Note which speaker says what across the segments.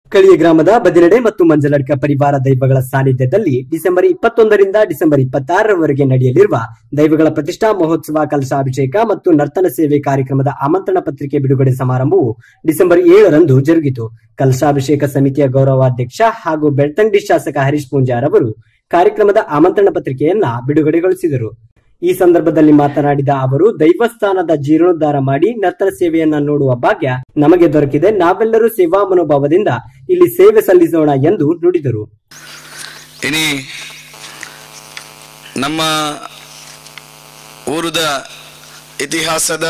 Speaker 1: ಕಳಿಯ ಗ್ರಾಮದ ಬದಿನಡೆ ಮತ್ತು ಮಂಜಲಡ್ಕ ಪರಿವಾರ ದೈವಗಳ ಸಾನ್ನಿಧ್ಯದಲ್ಲಿ ಡಿಸೆಂಬರ್ ಇಪ್ಪತ್ತೊಂದರಿಂದ ಡಿಸೆಂಬರ್ ಇಪ್ಪತ್ತಾರರವರೆಗೆ ನಡೆಯಲಿರುವ ದೈವಗಳ ಪ್ರತಿಷ್ಠಾ ಮಹೋತ್ಸವ ಕಲಶಾಭಿಷೇಕ ಮತ್ತು ನರ್ತನ ಸೇವೆ ಕಾರ್ಯಕ್ರಮದ ಆಮಂತ್ರಣ ಪತ್ರಿಕೆ ಬಿಡುಗಡೆ ಸಮಾರಂಭವು ಡಿಸೆಂಬರ್ ಏಳರಂದು ಜರುಗಿತು ಕಲಶಾಭಿಷೇಕ ಸಮಿತಿಯ ಗೌರವಾಧ್ಯಕ್ಷ ಹಾಗೂ ಬೆಳ್ತಂಗಡಿ ಶಾಸಕ ಹರೀಶ್ ಪೂಂಜಾರ್ ಅವರು ಕಾರ್ಯಕ್ರಮದ ಆಮಂತ್ರಣ ಪತ್ರಿಕೆಯನ್ನ ಬಿಡುಗಡೆಗೊಳಿಸಿದರು ಈ ಸಂದರ್ಭದಲ್ಲಿ ಮಾತನಾಡಿದ ಅವರು ದೈವಸ್ಥಾನದ ಜೀರ್ಣೋದ್ಧಾರ ಮಾಡಿ ನರ್ತನ ಸೇವೆಯನ್ನ ನೋಡುವ ಭಾಗ್ಯ ನಮಗೆ ದೊರಕಿದೆ ನಾವೆಲ್ಲರೂ ಸೇವಾ ಮನೋಭಾವದಿಂದ ಇಲ್ಲಿ ಸೇವೆ ಸಲ್ಲಿಸೋಣ ಎಂದು ನುಡಿದರು
Speaker 2: ಇನಿ ನಮ್ಮ ಊರದ ಇತಿಹಾಸದ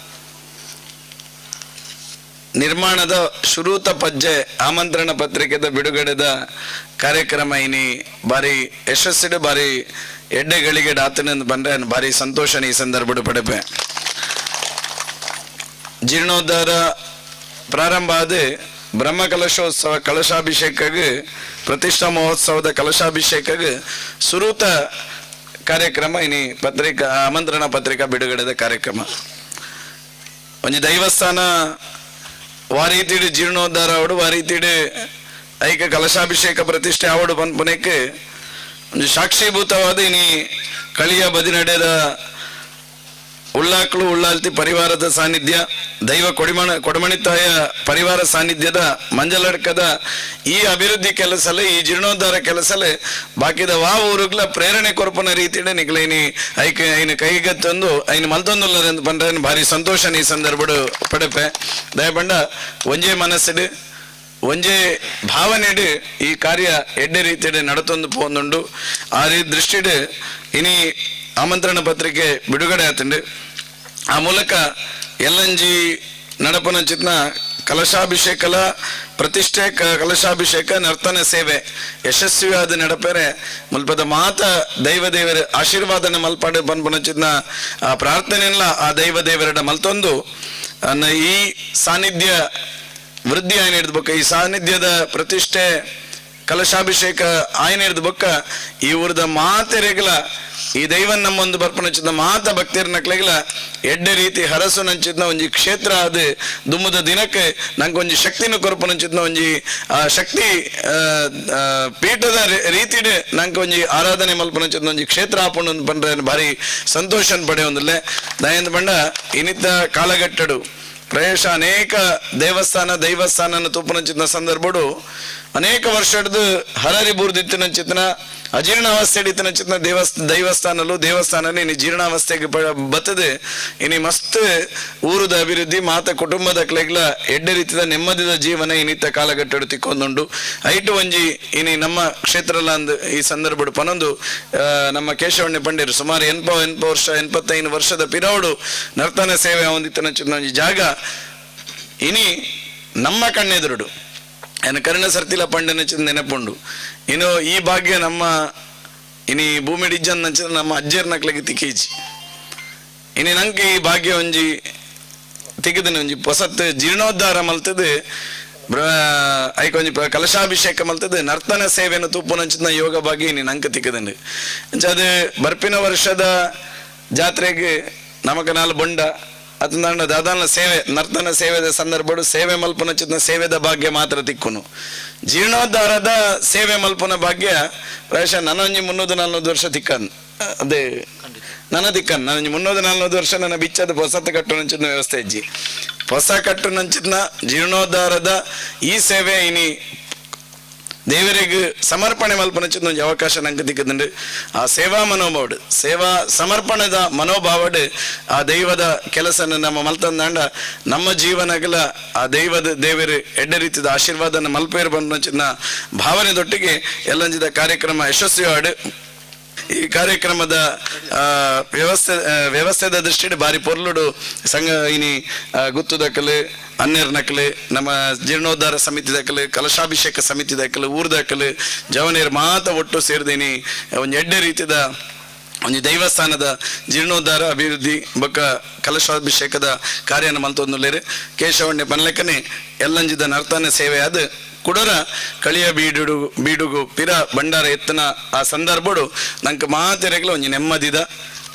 Speaker 2: ನಿರ್ಮಾಣದ ಶುರೂತ ಪಜ್ಜೆ ಆಮಂತ್ರಣ ಪತ್ರಿಕೆದ ಬಿಡುಗಡೆದ ಕಾರ್ಯಕ್ರಮ ಇನಿ ಬಾರಿ ಯಶಸ್ಸಿಡು ಬಾರಿ ಎಡ್ಡೆಗಳಿಗೆ ಡಾತನೆಂದು ಬಂದ್ರೆ ಬಾರಿ ಸಂತೋಷನ ಈ ಸಂದರ್ಭಡು ಪಡೆಪೆ ಜೀರ್ಣೋದ್ಧಾರ ಪ್ರಾರಂಭ ಆದ ಬ್ರಹ್ಮ ಕಲಶೋತ್ಸವ ಕಲಶಾಭಿಷೇಕಗೆ ಪ್ರತಿಷ್ಠಾ ಮಹೋತ್ಸವದ ಕಲಶಾಭಿಷೇಕಗೆ ಸುರೂತ ಕಾರ್ಯಕ್ರಮ ಇನಿ ಪತ್ರಿಕಾ ಆಮಂತ್ರಣ ಪತ್ರಿಕಾ ಬಿಡುಗಡೆದ ಕಾರ್ಯಕ್ರಮ ಒಂಜಿ ದೈವಸ್ಥಾನ ವಾರೀತಿಡು ಜೀರ್ಣೋದ್ಧಾರ ಅವಡು ವಾರೀತಿಡು ಐಕ ಕಲಶಾಭಿಷೇಕ ಪ್ರತಿಷ್ಠೆ ಅವಡು ಪನ್ಪುನಕ್ಕೆ ಒಂದು ಸಾಕ್ಷೀಭೂತವಾದ ಇನಿ ಕಳಿಯ ಬದಿನಡೆದ ಉಳ್ಳಾಕ್ಲು ಉಳ್ಳಾಲ್ತಿ ಪರಿವಾರದ ಸಾನ್ನಿಧ್ಯ ದೈವ ಕೊಡಿಮಣ ಕೊಡಮಣಿತಾಯ ಪರಿವಾರ ಸಾನ್ನಿಧ್ಯದ ಮಂಜಲಡ್ಕದ ಈ ಅಭಿವೃದ್ಧಿ ಕೆಲಸಲೆ ಈ ಜೀರ್ಣೋದ್ಧಾರ ಕೆಲಸಲೆ ಬಾಕಿದ ವಾ ಊರುಗ್ಲ ಪ್ರೇರಣೆ ಕೊರಪನ ರೀತಿಡೆ ನಿಗ್ಲೈನಿ ಐಕ ಐನ ಕೈಗತ್ತೊಂದು ಐನ ಮಲ್ತೊಂದುಲ್ಲರೆಂದು ಪಂಡ್ರೆ ಭಾರಿ ಸಂತೋಷನ ಈ ಸಂದರ್ಭಡು ಪಡೆಪೆ ದಯಪಂಡ ಒಂಜೇ ಮನಸ್ಸಿಡು ಒಂಜೇ ಭಾವನೆಡು ಈ ಕಾರ್ಯ ಎಡ್ಡೆ ರೀತಿಯಡೆ ನಡತೊಂದು ಪೋಂದುಂಡು ಆ ರೀ ದೃಷ್ಟಿಡು ಇನಿ ಆಮಂತ್ರಣ ಪತ್ರಿಕೆ ಬಿಡುಗಡೆ ಆತಂಡು ಆ ಮೂಲಕ ಎಲ್ಲಂಜಿ ನಡಪನ ಚಿತ್ನ ಕಲಶಾಭಿಷೇಕಲ ಪ್ರತಿಷ್ಠೆ ಕ- ಕಲಶಾಭಿಷೇಕ ನರ್ತನ ಸೇವೆ ಯಶಸ್ವಿಯಾದ ನಡಪೆರೆ ಮುಲ್ಪದ ಮಾತ ದೈವ ದೇವರ ಆಶೀರ್ವಾದನ ಮಲ್ಪಾಡು ಪನ್ಪನ ಚಿತ್ನ ಆ ಪ್ರಾರ್ಥನೆಲ್ಲ ಆ ದೈವ ದೇವರಡ ಮಲ್ತೊಂದು ಅನ್ನ ಈ ಸಾನ್ನಿಧ್ಯ ವೃದ್ಧಿ ಆಯ್ನ ಹಿಡಿದ ಬೊಕ್ಕ ಈ ಸಾನ್ನಿಧ್ಯದ ಪ್ರತಿಷ್ಠೆ ಕಲಶಾಭಿಷೇಕ ಆಯ್ನ ಹಿಡಿದ ಬೊಕ್ಕ ಈ ಊರದ ಮಾತೆರೆಗಲ ಈ ದೈವನ್ ನಮ್ಮೊಂದು ಬರ್ಪಣಚಿದ ಮಾತ ಭಕ್ತಿಯರ್ ನಕ್ಲೆಗಲ ಎಡ್ಡೆ ರೀತಿ ಹರಸು ನಂಚಿದ್ನ ಒಂಜಿ ಕ್ಷೇತ್ರ ಅದು ದುಮ್ಮದ ದಿನಕ್ಕೆ ನಂಗೆ ಒಂಜಿ ಶಕ್ತಿನ ಕೊರಪನಂಚಿದ್ನ ಒಂಜಿ ಆ ಶಕ್ತಿ ಆ, ಆ, ಪೀಠದ ರೀ- ರೀತಿಡ್ ನಂಗೆ ಒಂಜಿ ಆರಾಧನೆ ಮಲ್ಪನಂಚಿದ್ನ ಒಂಜಿ ಕ್ಷೇತ್ರ ಆಪುಂಡು ಪಂಡ್ರೆ ಭಾರಿ ಸಂತೋಷನ್ ಪಡೆ ಒಂದಿಲ್ಲ ದಯಂದ್ ಬಂಡ ಇನಿತ ಕಾಲಘಟ್ಟಡು ಪ್ರವೇಶ ಅನೇಕ ದೇವಸ್ಥಾನ ದೈವಸ್ಥಾನ ತುಪ್ಪನ ಸಂದರ್ಭಡು ಅನೇಕ ವರ್ಷದ್ದು ಹರರಿ ಬೂರ್ದಿತ್ತಿನ ಚಿತ್ನ ಅಜೀರ್ಣಾವಸ್ಥೆ ಹಿಡಿತಿನ ಚಿತ್ನ ದೇವಸ್ ದೈವಸ್ಥಾನಲು ದೇವಸ್ಥಾನನೇ ಇನಿ ಜೀರ್ಣಾವಸ್ಥೆಗೆ ಬ- ಬತ್ತದೆ ಇನಿ ಮಸ್ತ್ ಊರದ ಅಭಿವೃದ್ಧಿ ಮಾತ ಕುಟುಂಬದ ಕ್ಲೆಗ್ಲ ಎಡ್ಡೆ ರೀತಿಯ ನೆಮ್ಮದಿದ ಜೀವನ ಇನಿತ ಕಾಲಘಟ್ಟಡು ತಿಕ್ಕೊಂದುಂಡು ಐಟು ಒಂಜಿ ಇನಿ ನಮ್ಮ ಕ್ಷೇತ್ರಲ ಅಂದ್ ಈ ಸಂದರ್ಭಡು ಪನೊಂದು ಆ, ನಮ್ಮ ಕೇಶವಣ್ಣ ಪಂಡಿರು ಸುಮಾರು ಎನ್ಪ ಎನ್ಪ ವರ್ಷ ಎನ್ಪತ್ತೈದು ವರ್ಷದ ಪಿರವಡು ನರ್ತನ ಸೇವೆ ಹೊಂದಿತ್ತನ ಚಿತ್ನ ಒಂಜಿ ಜಾಗ ಇನಿ ನಮ್ಮ ಕಣ್ಣೆದುರುಡು ಏನು ಕರ್ಣ ಸರ್ತಿಲ ಪಂಡನ ಚಿಂದ ನೆನಪುಂಡು ಇನ್ನು ಈ ಭಾಗ್ಯ ನಮ್ಮ ಇನಿ ಭೂಮಿ ಡಿಜ್ಜನ್ ನಂಚಿದ ನಮ್ಮ ಅಜ್ಜರ್ ನಕ್ಲಿಗೆ ತಿಕ್ಕೀಜಿ ಇನಿ ನಂಗೆ ಈ ಭಾಗ್ಯ ಒಂಜಿ ತೆಗೆದನ ಒಂಜಿ ಹೊಸತ್ ಜೀರ್ಣೋದ್ಧಾರ ಮಲ್ತದ ಐಕ ಒಂಜಿ ಪ- ಕಲಶಾಭಿಷೇಕ ಮಲ್ತದ ನರ್ತನ ಸೇವೆಯನ್ನು ತುಪ್ಪು ನಂಚಿದ ಯೋಗ ಭಾಗ್ಯ ಇನಿ ನಂಗೆ ತಿಕ್ಕದಂಡು ಅದು ಬರ್ಪಿನ ವರ್ಷದ ಜಾತ್ರೆಗೆ ನಮಕ ನಾಲ್ ಬೊಂಡ ಅತಂದಾಂಡ ದಾದಾನ ಸೇವೆ ನರ್ತನ ಸೇವೆದ ಸಂದರ್ಭಡು ಸೇವೆ ಮಲ್ಪನ ಚಿತ್ನ ಸೇವೆದ ಭಾಗ್ಯ ಮಾತ್ರ ತಿಕ್ಕುನು ಜೀರ್ಣೋದ್ಧಾರದ ಸೇವೆ ಮಲ್ಪನ ಭಾಗ್ಯ ಪ್ರಾಯಶಃ ನನೊಂಜಿ ಮುನ್ನೂದು ನಾಲ್ನೂದು ವರ್ಷ ತಿಕ್ಕನ್ ಅದೇ ನನ್ನ ದಿಕ್ಕನ್ ನನಂಜಿ ಮುನ್ನೂದು ನಾಲ್ನೂದು ವರ್ಷ ನನ್ನ ಬಿಚ್ಚದ ಹೊಸತ ಕಟ್ಟು ನಂಚಿನ ವ್ಯವಸ್ಥೆ ಇಜ್ಜಿ ಹೊಸ ಕಟ್ಟು ನಂಚಿನ ಜೀರ್ಣೋದ್ಧಾರದ ಈ ಸೇವೆ ಇನಿ ದೇವರಿಗೆ ಸಮರ್ಪಣೆ ಮಲ್ಪನಚಿದ ಒಂದು ಅವಕಾಶ ನಂಗೆ ದಿಕ್ಕದಂಡು ಆ ಸೇವಾ ಮನೋಭಾವಡು ಸೇವಾ ಸಮರ್ಪಣದ ಮನೋಭಾವಡು ಆ ದೈವದ ಕೆಲಸನ ನಮ್ಮ ಮಲ್ತಂದಾಂಡ ನಮ್ಮ ಜೀವನಗಳ ಆ ದೈವದ ದೇವರು ಎಡ್ಡೆ ರೀತಿಯ ಆಶೀರ್ವಾದನ ಮಲ್ಪೇರು ಬಂದ ಭಾವನೆದೊಟ್ಟಿಗೆ ಎಲ್ಲಂಜಿದ ಕಾರ್ಯಕ್ರಮ ಯಶಸ್ವಿ ಆಡು ಈ ಕಾರ್ಯಕ್ರಮದ ಆ, ವ್ಯವಸ್ಥೆ ಆ, ವ್ಯವಸ್ಥೆದ ದೃಷ್ಟಿಡ್ ಬಾರಿ ಪೊರ್ಲುಡು ಸಂಘ ಇನಿ ಆ, ಗುತ್ತು ದಕ್ಕಲು ಅನ್ನೇರ್ ನಕಲು ನಮ್ಮ ಜೀರ್ಣೋದ್ಧಾರ ಸಮಿತಿ ದಕ್ಕಲು ಕಲಶಾಭಿಷೇಕ ಸಮಿತಿ ದಕ್ಕಲು ಊರ್ ದಕ್ಕಲು ಜವನೇರ್ ಮಾತ ಒಟ್ಟು ಸೇರಿದೀನಿ ಒಂದು ಎಡ್ಡೆ ರೀತಿದ ಒಂದು ದೈವಸ್ಥಾನದ ಜೀರ್ಣೋದ್ಧಾರ ಅಭಿವೃದ್ಧಿ ಬೊಕ್ಕ ಕಲಶಾಭಿಷೇಕದ ಕಾರ್ಯನ ಮಂತೊಂದುಲ್ಲೇರು ಕೇಶವಣ್ಣೆ ಪನ್ಲೆಕ್ಕನೆ ಎಲ್ಲಂಜಿದ ನರ್ತನ ಸೇವೆ ಆದ ಕುಡರ ಕಳಿಯ ಬೀಡುಡು ಬೀಡುಗು ಪಿರ ಬಂಡಾರ ಎತ್ತನ ಆ ಸಂದರ್ಭಡು ನಂಗೆ ಮಾತೆರೆಗ್ಲ ಒಂಜಿ ನೆಮ್ಮದಿದ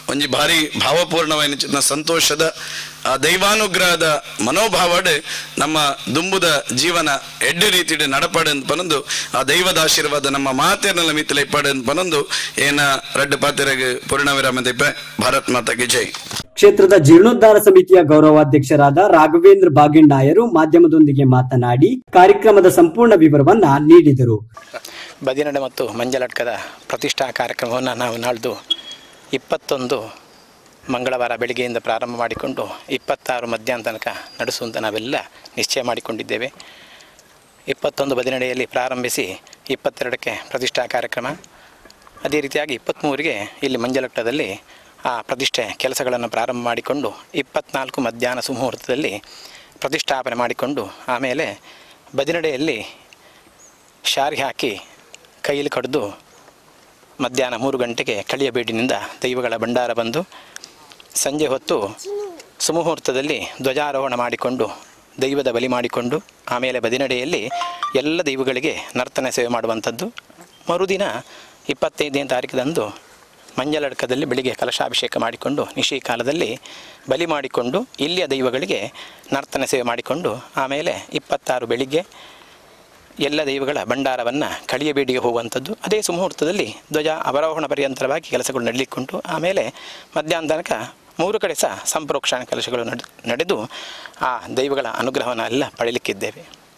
Speaker 2: ಒಂಜಿ ಭಾರಿ ಭಾವಪೂರ್ಣವಾಯಿನ ಸಂತೋಷದ ಆ ದೈವಾನುಗ್ರಹದ ಮನೋಭಾವಡ್ ನಮ್ಮ ದುಂಬುದ ಜೀವನ ಎಡ್ಡೆ ರೀತಿಡ್ ನಡಪಡೆ ಅಂತ ಪನೊಂದು ಆ ದೈವದ ಆಶೀರ್ವಾದ ನಮ್ಮ ಮಾತೇನಲ್ಲ ಮಿತ್ತಲ ಇಪ್ಪಡೆ ಅಂತ ಪನೊಂದು ಏನ ರಡ್ಡು ಪಾತೆರೆಗೆ ಪೂರ್ಣವಿರಾಮ ದೀಪ ಭಾರತ್ ಮಾತಾಗೆ ಜೈ
Speaker 1: ಕ್ಷೇತ್ರದ ಜೀರ್ಣೋದ್ಧಾರ ಸಮಿತಿಯ ಗೌರವಾಧ್ಯಕ್ಷರಾದ ರಾಘವೇಂದ್ರ ಬಾಗಿಣ್ಣಾಯರು ಮಾಧ್ಯಮದೊಂದಿಗೆ ಮಾತನಾಡಿ ಕಾರ್ಯಕ್ರಮದ ಸಂಪೂರ್ಣ ವಿವರವನ್ನ ನೀಡಿದರು
Speaker 3: ಬದಿನಡೆ ಮತ್ತು ಮಂಜಲಟ್ಕದ ಪ್ರತಿಷ್ಠಾ ಕಾರ್ಯಕ್ರಮವನ್ನು ನಾವು ನಾಳ್ದು ಇಪ್ಪತ್ತೊಂದು ಮಂಗಳವಾರ ಬೆಳಿಗ್ಗೆಯಿಂದ ಪ್ರಾರಂಭ ಮಾಡಿಕೊಂಡು ಇಪ್ಪತ್ತಾರು ಮಧ್ಯಾಹ್ನ ತನಕ ನಡೆಸುವಂತ ನಾವೆಲ್ಲ ನಿಶ್ಚಯ ಮಾಡಿಕೊಂಡಿದ್ದೇವೆ ಇಪ್ಪತ್ತೊಂದು ಬದಿನಡೆಯಲ್ಲಿ ಪ್ರಾರಂಭಿಸಿ ಇಪ್ಪತ್ತೆರಡಕ್ಕೆ ಪ್ರತಿಷ್ಠಾ ಕಾರ್ಯಕ್ರಮ ಅದೇ ರೀತಿಯಾಗಿ ಇಪ್ಪತ್ತ್ಮೂರಿಗೆ ಇಲ್ಲಿ ಮಂಜಲಟ್ಟದಲ್ಲಿ ಆ ಪ್ರತಿಷ್ಠೆ ಕೆಲಸಗಳನ್ನು ಪ್ರಾರಂಭ ಮಾಡಿಕೊಂಡು ಇಪ್ಪತ್ನಾಲ್ಕು ಮಧ್ಯಾಹ್ನ ಸುಮುಹೂರ್ತದಲ್ಲಿ ಪ್ರತಿಷ್ಠಾಪನೆ ಮಾಡಿಕೊಂಡು ಆಮೇಲೆ ಬದಿನಡೆಯಲ್ಲಿ ಶಾರಿ ಹಾಕಿ ಕೈಯಲ್ಲಿ ಕಡಿದು ಮಧ್ಯಾಹ್ನ ಮೂರು ಗಂಟೆಗೆ ಕಳಿಯಬೇಡಿನಿಂದ ದೈವಗಳ ಭಂಡಾರ ಬಂದು ಸಂಜೆ ಹೊತ್ತು ಸುಮುಹೂರ್ತದಲ್ಲಿ ಧ್ವಜಾರೋಹಣ ಮಾಡಿಕೊಂಡು ದೈವದ ಬಲಿ ಮಾಡಿಕೊಂಡು ಆಮೇಲೆ ಬದಿನಡೆಯಲ್ಲಿ ಎಲ್ಲ ದೈವಗಳಿಗೆ ನರ್ತನ ಸೇವೆ ಮಾಡುವಂಥದ್ದು ಮರುದಿನ ಇಪ್ಪತ್ತೈದನೇ ತಾರೀಕದಂದು ಮಂಜಲಡ್ಕದಲ್ಲಿ ಬೆಳಿಗ್ಗೆ ಕಲಶಾಭಿಷೇಕ ಮಾಡಿಕೊಂಡು ನಿಶಿ ಕಾಲದಲ್ಲಿ ಬಲಿ ಮಾಡಿಕೊಂಡು ಇಲ್ಲಿಯ ದೈವಗಳಿಗೆ ನರ್ತನ ಸೇವೆ ಮಾಡಿಕೊಂಡು ಆಮೇಲೆ ಇಪ್ಪತ್ತಾರು ಬೆಳಿಗ್ಗೆ ಎಲ್ಲ ದೈವಗಳ ಭಂಡಾರವನ್ನು ಕಳಿಯಬೇಡಿಗೆ ಹೋಗುವಂಥದ್ದು ಅದೇ ಸುಮುಹೂರ್ತದಲ್ಲಿ ಧ್ವಜ ಅವರೋಹಣ ಪರ್ಯಂತರವಾಗಿ ಕೆಲಸಗಳು ನಡಲಿಕ್ಕುಂಟು ಆಮೇಲೆ ಮಧ್ಯಾಹ್ನ ತನಕ ಮೂರು ಕಡೆ ಸಹ ಸಂಪ್ರೋಕ್ಷಣ ಕೆಲಸಗಳು ನಡೆ ನಡೆದು ಆ ದೈವಗಳ ಅನುಗ್ರಹವನ್ನು ಎಲ್ಲ ಪಡೆಯಲಿಕ್ಕಿದ್ದೇವೆ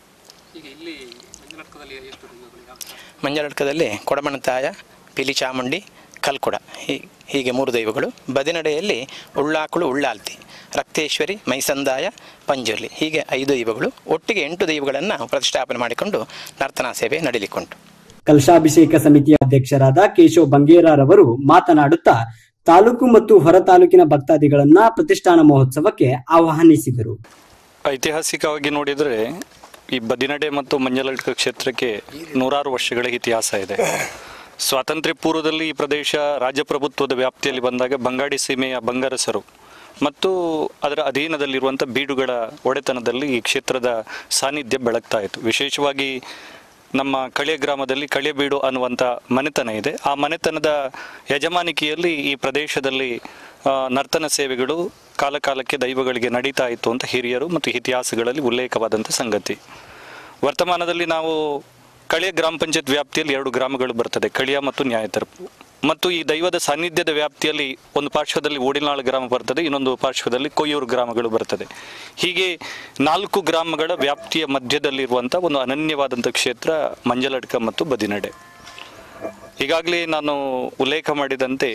Speaker 3: ಮಂಜಲಡ್ಕದಲ್ಲಿ ಕೊಡಮಣತಾಯ ಪಿಲಿಚಾಮುಂಡಿ ಕಲ್ಕುಡ ಹೀ ಹೀಗೆ ಮೂರು ದೈವಗಳು ಬದಿನಡೆಯಲ್ಲಿ ಉಳ್ಳಾಕುಳು ಉಳ್ಳಾಲ್ತಿ ರಕ್ತೇಶ್ವರಿ ಮೈಸಂದಾಯ ಪಂಜುರ್ಲಿ ಹೀಗೆ ಐದು ದೈವಗಳು ಒಟ್ಟಿಗೆ ಎಂಟು ದೈವಗಳನ್ನು ಪ್ರತಿಷ್ಠಾಪನೆ ಮಾಡಿಕೊಂಡು ನರ್ತನಾ ಸೇವೆ ನಡೀಲಿಕ್ಕುಂಟು
Speaker 1: ಕಲಶಾಭಿಷೇಕ ಸಮಿತಿಯ ಅಧ್ಯಕ್ಷರಾದ ಕೇಶವ್ ಬಂಗೇರರವರು ಮಾತನಾಡುತ್ತಾ ತಾಲೂಕು ಮತ್ತು ಹೊರ ತಾಲೂಕಿನ ಭಕ್ತಾದಿಗಳನ್ನ ಪ್ರತಿಷ್ಠಾನ ಮಹೋತ್ಸವಕ್ಕೆ ಆಹ್ವಾನಿಸಿದರು
Speaker 4: ಐತಿಹಾಸಿಕವಾಗಿ ನೋಡಿದರೆ ಈ ಬದಿನಡೆ ಮತ್ತು ಮಂಜಲಡ್ಕ ಕ್ಷೇತ್ರಕ್ಕೆ ನೂರಾರು ವರ್ಷಗಳ ಇತಿಹಾಸ ಇದೆ ಸ್ವಾತಂತ್ರ್ಯ ಪೂರ್ವದಲ್ಲಿ ಈ ಪ್ರದೇಶ ರಾಜಪ್ರಭುತ್ವದ ವ್ಯಾಪ್ತಿಯಲ್ಲಿ ಬಂದಾಗ ಬಂಗಾಡಿ ಸೀಮೆಯ ಬಂಗಾರಸರು ಮತ್ತು ಅದರ ಅಧೀನದಲ್ಲಿರುವಂಥ ಬೀಡುಗಳ ಒಡೆತನದಲ್ಲಿ ಈ ಕ್ಷೇತ್ರದ ಸಾನ್ನಿಧ್ಯ ಬೆಳಗ್ತಾ ಇತ್ತು ವಿಶೇಷವಾಗಿ ನಮ್ಮ ಕಳಿಯ ಗ್ರಾಮದಲ್ಲಿ ಕಳಿಯಬೀಡು ಅನ್ನುವಂಥ ಮನೆತನ ಇದೆ ಆ ಮನೆತನದ ಯಜಮಾನಿಕೆಯಲ್ಲಿ ಈ ಪ್ರದೇಶದಲ್ಲಿ ಆ, ನರ್ತನ ಸೇವೆಗಳು ಕಾಲಕಾಲಕ್ಕೆ ದೈವಗಳಿಗೆ ನಡೀತಾ ಇತ್ತು ಅಂತ ಹಿರಿಯರು ಮತ್ತು ಇತಿಹಾಸಗಳಲ್ಲಿ ಉಲ್ಲೇಖವಾದಂಥ ಸಂಗತಿ ವರ್ತಮಾನದಲ್ಲಿ ನಾವು ಕಳಿಯ ಗ್ರಾಮ ಪಂಚಾಯತ್ ವ್ಯಾಪ್ತಿಯಲ್ಲಿ ಎರಡು ಗ್ರಾಮಗಳು ಬರ್ತದೆ ಕಳಿಯ ಮತ್ತು ನ್ಯಾಯತರ್ಪು ಮತ್ತು ಈ ದೈವದ ಸಾನ್ನಿಧ್ಯದ ವ್ಯಾಪ್ತಿಯಲ್ಲಿ ಒಂದು ಪಾರ್ಶ್ವದಲ್ಲಿ ಓಡಿನಾಳು ಗ್ರಾಮ ಬರ್ತದೆ ಇನ್ನೊಂದು ಪಾರ್ಶ್ವದಲ್ಲಿ ಕೊಯ್ಯೂರು ಗ್ರಾಮಗಳು ಬರ್ತದೆ ಹೀಗೆ ನಾಲ್ಕು ಗ್ರಾಮಗಳ ವ್ಯಾಪ್ತಿಯ ಮಧ್ಯದಲ್ಲಿರುವಂಥ ಒಂದು ಅನನ್ಯವಾದಂಥ ಕ್ಷೇತ್ರ ಮಂಜಲಡ್ಕ ಮತ್ತು ಬದಿನಡೆ ಈಗಾಗಲೇ ನಾನು ಉಲ್ಲೇಖ ಮಾಡಿದಂತೆ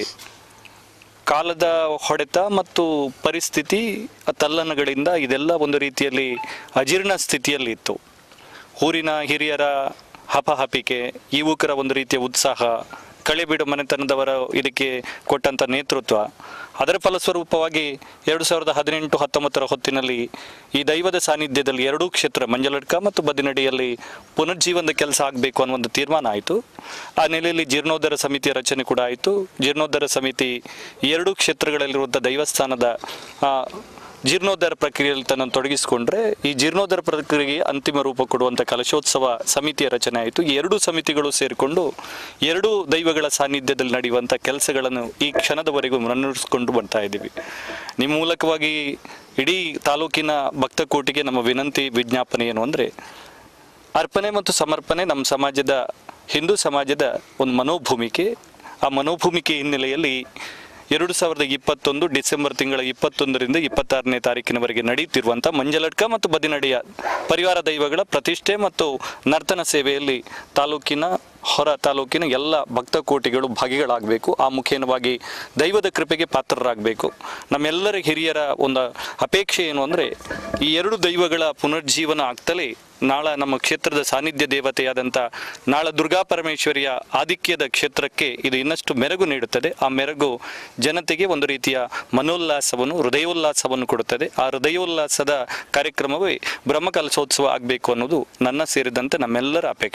Speaker 4: ಕಾಲದ ಹೊಡೆತ ಮತ್ತು ಪರಿಸ್ಥಿತಿ ತಲ್ಲಣಗಳಿಂದ ಇದೆಲ್ಲ ಒಂದು ರೀತಿಯಲ್ಲಿ ಅಜೀರ್ಣ ಸ್ಥಿತಿಯಲ್ಲಿ ಇತ್ತು ಊರಿನ ಹಿರಿಯರ ಹಪಹಪಿಕೆ ಯುವಕರ ಒಂದು ರೀತಿಯ ಉತ್ಸಾಹ ಕಳೆಬೀಡು ಮನೆತನದವರ ಇದಕ್ಕೆ ಕೊಟ್ಟಂಥ ನೇತೃತ್ವ ಅದರ ಫಲಸ್ವರೂಪವಾಗಿ ಎರಡು ಸಾವಿರದ ಹದಿನೆಂಟು ಹತ್ತೊಂಬತ್ತರ ಹೊತ್ತಿನಲ್ಲಿ ಈ ದೈವದ ಸಾನ್ನಿಧ್ಯದಲ್ಲಿ ಎರಡೂ ಕ್ಷೇತ್ರ ಮಂಜಲಡ್ಕ ಮತ್ತು ಬದಿನಡಿಯಲ್ಲಿ ಪುನರ್ಜೀವನದ ಕೆಲಸ ಆಗಬೇಕು ಅನ್ನೋ ಒಂದು ತೀರ್ಮಾನ ಆಯಿತು ಆ ನೆಲೆಯಲ್ಲಿ ಜೀರ್ಣೋದ್ಧಾರ ಸಮಿತಿಯ ರಚನೆ ಕೂಡ ಆಯಿತು ಜೀರ್ಣೋದ್ಧಾರ ಸಮಿತಿ ಈ ಎರಡೂ ಕ್ಷೇತ್ರಗಳಲ್ಲಿರುವಂಥ ದೈವಸ್ಥಾನದ ಆ, ಜೀರ್ಣೋದ್ಧಾರ ಪ್ರಕ್ರಿಯೆಯಲ್ಲಿ ತನ್ನನ್ನು ತೊಡಗಿಸಿಕೊಂಡ್ರೆ ಈ ಜೀರ್ಣೋದ್ಧಾರ ಪ್ರಕ್ರಿಯೆಗೆ ಅಂತಿಮ ರೂಪ ಕೊಡುವಂಥ ಕಲಶೋತ್ಸವ ಸಮಿತಿಯ ರಚನೆ ಆಯಿತು ಈ ಎರಡೂ ಸಮಿತಿಗಳು ಸೇರಿಕೊಂಡು ಎರಡೂ ದೈವಗಳ ಸಾನ್ನಿಧ್ಯದಲ್ಲಿ ನಡೆಯುವಂಥ ಕೆಲಸಗಳನ್ನು ಈ ಕ್ಷಣದವರೆಗೂ ಮುನ್ನಡೆಸ್ಕೊಂಡು ಬರ್ತಾ ಇದ್ದೀವಿ ನಿಮ್ಮ ಮೂಲಕವಾಗಿ ಇಡೀ ತಾಲೂಕಿನ ಭಕ್ತಕೋಟಿಗೆ ನಮ್ಮ ವಿನಂತಿ ವಿಜ್ಞಾಪನೆ ಏನು ಅಂದರೆ ಅರ್ಪಣೆ ಮತ್ತು ಸಮರ್ಪಣೆ ನಮ್ಮ ಸಮಾಜದ ಹಿಂದೂ ಸಮಾಜದ ಒಂದು ಮನೋಭೂಮಿಕೆ ಆ ಮನೋಭೂಮಿಕೆ ಹಿನ್ನೆಲೆಯಲ್ಲಿ ಎರಡು ಸಾವಿರದ ಇಪ್ಪತ್ತೊಂದು ಡಿಸೆಂಬರ್ ತಿಂಗಳ ಇಪ್ಪತ್ತೊಂದರಿಂದ ಇಪ್ಪತ್ತಾರನೇ ತಾರೀಕಿನವರೆಗೆ ನಡೆಯುತ್ತಿರುವಂಥ ಮಂಜಲಡ್ಕ ಮತ್ತು ಬದಿನಡೆಯ ಪರಿವಾರ ದೈವಗಳ ಪ್ರತಿಷ್ಠೆ ಮತ್ತು ನರ್ತನ ಸೇವೆಯಲ್ಲಿ ತಾಲೂಕಿನ ಹೊರ ತಾಲೂಕಿನ ಎಲ್ಲ ಭಕ್ತಕೋಟಿಗಳು ಭಾಗಿಗಳಾಗಬೇಕು ಆ ಮುಖೇನವಾಗಿ ದೈವದ ಕೃಪೆಗೆ ಪಾತ್ರರಾಗಬೇಕು ನಮ್ಮೆಲ್ಲರ ಹಿರಿಯರ ಒಂದು ಅಪೇಕ್ಷೆ ಏನು ಅಂದರೆ ಈ ಎರಡು ದೈವಗಳ ಪುನರ್ಜೀವನ ಆಗ್ತಲೇ ನಾಳ ನಮ್ಮ ಕ್ಷೇತ್ರದ ಸಾನ್ನಿಧ್ಯ ದೇವತೆಯಾದಂಥ ನಾಳ ದುರ್ಗಾ ಪರಮೇಶ್ವರಿಯ ಆಧಿಕ್ಯದ ಕ್ಷೇತ್ರಕ್ಕೆ ಇದು ಇನ್ನಷ್ಟು ಮೆರುಗು ನೀಡುತ್ತದೆ ಆ ಮೆರುಗು ಜನತೆಗೆ ಒಂದು ರೀತಿಯ ಮನೋಲ್ಲಾಸವನ್ನು ಹೃದಯೋಲ್ಲಾಸವನ್ನು ಕೊಡುತ್ತದೆ ಆ ಹೃದಯೋಲ್ಲಾಸದ ಕಾರ್ಯಕ್ರಮವೇ ಬ್ರಹ್ಮಕಲಶೋತ್ಸವ ಆಗಬೇಕು ಅನ್ನೋದು ನನ್ನ ಸೇರಿದಂತೆ ನಮ್ಮೆಲ್ಲರ ಅಪೇಕ್ಷೆ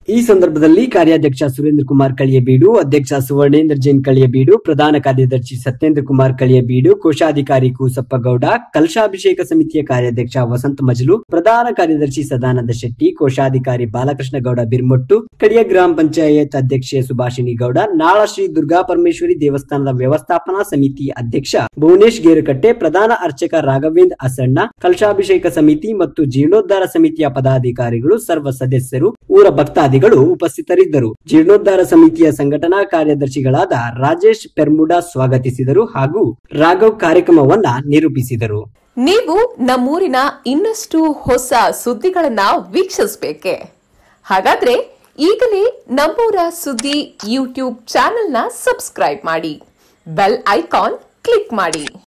Speaker 1: ಈ ಸಂದರ್ಭದಲ್ಲಿ ಕಾರ್ಯಾಧ್ಯಕ್ಷ ಸುರೇಂದ್ರ ಕುಮಾರ್ ಕಳಿಯಬೀಡು ಅಧ್ಯಕ್ಷ ಸುವರ್ಣೇಂದ್ರ ಜೈನ್ ಕಳಿಯಬೀಡು ಪ್ರಧಾನ ಕಾರ್ಯದರ್ಶಿ ಸತ್ಯೇಂದ್ರ ಕುಮಾರ್ ಕಳಿಯಬೀಡು ಕೋಶಾಧಿಕಾರಿ ಕೂಸಪ್ಪ ಗೌಡ ಕಲಶಾಭಿಷೇಕ ಸಮಿತಿಯ ಕಾರ್ಯಾಧ್ಯಕ್ಷ ವಸಂತ ಮಜಲು ಪ್ರಧಾನ ಕಾರ್ಯದರ್ಶಿ ಸದಾನಂದ ಶೆಟ್ಟಿ ಕೋಶಾಧಿಕಾರಿ ಬಾಲಕೃಷ್ಣ ಗೌಡ ಬಿರ್ಮೊಟ್ಟು ಕಡಿಯ ಗ್ರಾಮ ಪಂಚಾಯತ್ ಅಧ್ಯಕ್ಷೆ ಸುಭಾಷಿಣಿ ಗೌಡ ನಾಳ ಶ್ರೀ ದುರ್ಗಾ ಪರಮೇಶ್ವರಿ ದೇವಸ್ಥಾನದ ವ್ಯವಸ್ಥಾಪನಾ ಸಮಿತಿ ಅಧ್ಯಕ್ಷ ಭುವನೇಶ್ ಗೇರುಕಟ್ಟೆ ಪ್ರಧಾನ ಅರ್ಚಕ ರಾಘವೇಂದ್ರ ಅಸಣ್ಣ ಕಲಶಾಭಿಷೇಕ ಸಮಿತಿ ಮತ್ತು ಜೀರ್ಣೋದ್ಧಾರ ಸಮಿತಿಯ ಪದಾಧಿಕಾರಿಗಳು ಸರ್ವ ಸದಸ್ಯರು ಊರ ಭಕ್ತಾದಿಗಳು ಉಪಸ್ಥಿತರಿದ್ದರು ಜೀರ್ಣೋದ್ಧಾರ ಸಮಿತಿಯ ಸಂಘಟನಾ ಕಾರ್ಯದರ್ಶಿಗಳಾದ ರಾಜೇಶ್ ಪೆರ್ಮುಡಾ ಸ್ವಾಗತಿಸಿದರು ಹಾಗೂ ರಾಘವ್ ಕಾರ್ಯಕ್ರಮವನ್ನ ನಿರೂಪಿಸಿದರು
Speaker 5: ನೀವು ನಮ್ಮೂರಿನ ಇನ್ನಷ್ಟು ಹೊಸ ಸುದ್ದಿಗಳನ್ನ ವೀಕ್ಷಿಸಬೇಕೆ ಹಾಗಾದ್ರೆ ಈಗಲೇ ನಮ್ಮೂರ ಸುದ್ದಿ ಯೂಟ್ಯೂಬ್ ಚಾನೆಲ್ನ ಸಬ್ಸ್ಕ್ರೈಬ್ ಮಾಡಿ ಬೆಲ್ ಐಕಾನ್ ಕ್ಲಿಕ್ ಮಾಡಿ